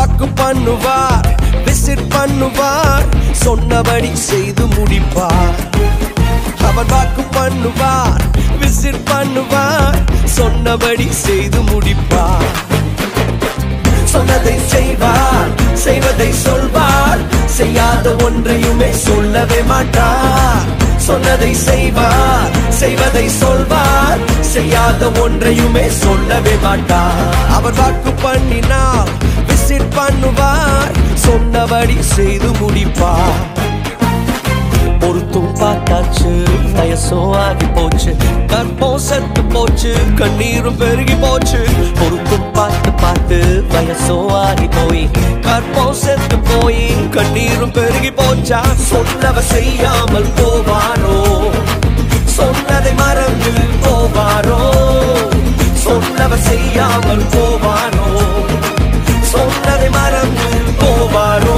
வாக்கு பண்ணுவார் விசிட் பண்ணுவார் சொன்னபடி செய்து முடிப்பார் அவர் வாக்கு பண்ணுவார் விசிட் பண்ணுவார் சொன்னபடி செய்து முடிப்பார் சொன்னதை செய்வார் செய்வதை சொல்வார் செய்யாத ஒன்றையுமே சொல்லவே மாட்டார் சொன்னதை செய்வார் செய்வதை சொல்வார் செய்யாத ஒன்றையுமே சொல்லவே மாட்டார் அவர் வாக்கு பண்ணினால் விசிட் பண்ணுவார் சொன்னபடி செய்து முடிப்பார் பொருத்தும் பார்த்தாச்சு வயசும் ஆகி போச்சு கற்பம் செத்து போச்சு கண்ணீரும் பெருகி போச்சு பொருத்தும் பார்த்து பார்த்து வயசும் ஆகி போய் கற்பம் செத்து போய் கண்ணீரும் பெருகி போச்சா சொன்னவ செய்யாமல் போவாரோ சொன்னதை மறந்து போவாரோ சொன்னவ செய்யாமல் போவாரோ சொன்னதை மறந்து போவாரோ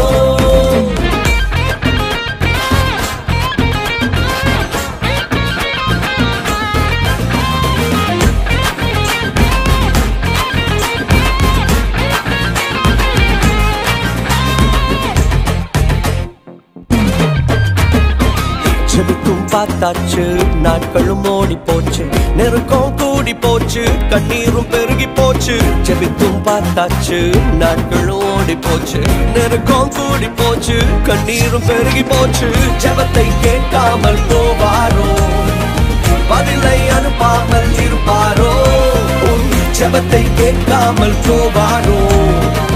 செபித்தும் பார்த்தாச்சு நாட்களும் ஓடி போச்சு நெருக்கம் கூடி போச்சு கண்ணீரும் பெருகி போச்சு செபித்தும் பார்த்தாச்சு நாட்களும் ஓடி போச்சு நெருக்கம் கூடி போச்சு கண்ணீரும் பெருகி போச்சு ஜெபத்தை கேட்காமல் போவாரோ பதிலை அனுப்பாமல் இருப்பாரோ ஜெபத்தை கேட்காமல் போவாரோ